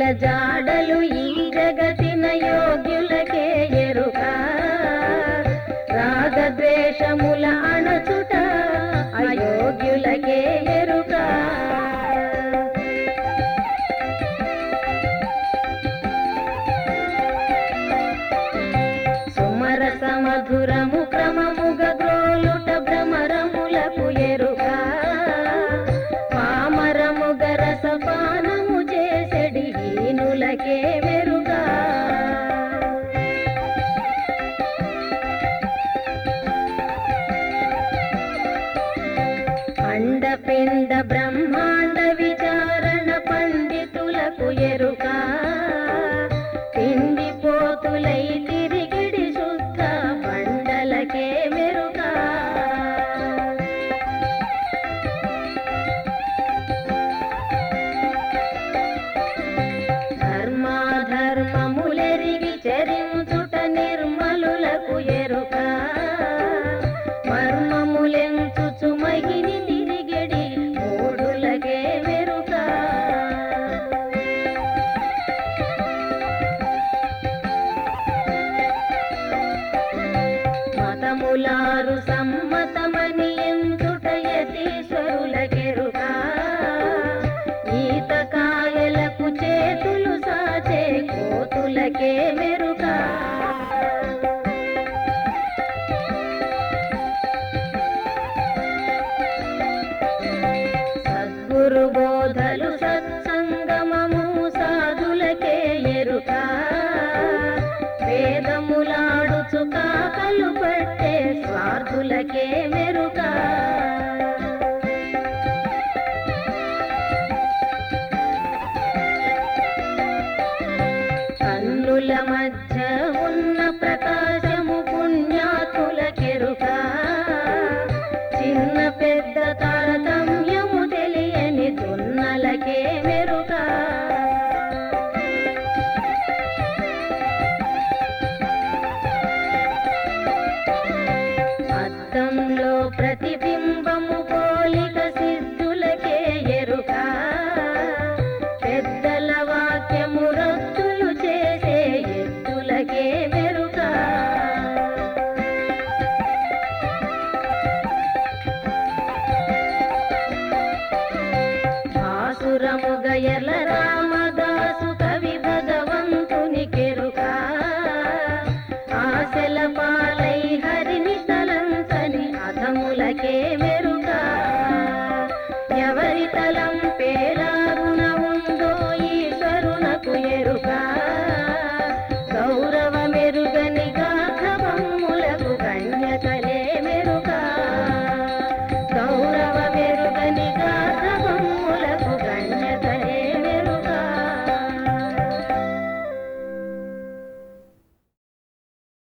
జాడలు ఈ జగతిన యోగ్యులకే ఎరుక రాగద్వేషముల అణచుట అయోగ్యులకే ఎరుక సుమరస మధురము క్రమముగ గ్రోలుట భ్రమరములకు ఎరుక పామరముగ రసపానము చేసెడి హీనులకే మెరుక అండపిండ బ్రహ్మాండ విచారణ పండితులకు ఎరుక తిండి పోతులై తిరిగిడి శుద్ధ బండలకే మెరుక ధర్మాధర్మములెరిగి చరించుట నిర్మలులకు ఎరుక మర్మములెంచుచు మహిని తిరిగిడి మూడులకే మెరుక మతములారు సమ్మతమని ఎంచుట యతీశ్వరులకెరుక ఈతకాయలకు చేతులు సాచే కోతులకే మెరుక సద్గురు బోధలు సత్సంగమము సాధులకే ఎరుక వేదములాడుచు కాకలు పట్టే స్వార్థులకే మెరుక కన్నుల మధ్య ఉన్న ప్రకాశము పుణ్యాతులకెరుక చిన్న పెద్ద తారతమ్యము తెలియని దున్నలకే మెరుక అద్దంలో ప్రతిబింబము పోలిక సిద్ధులకే ఎరుక పెద్దల వాక్యము రద్దులు చేసే ఎత్తులకే మెరుక ఆసురముగ ఎర్ల రామదాసు కవి భగవంతుని కెరుక ఆశల పాలై హరిని తలంచని అధములకే మెరుక ఎవరి తలం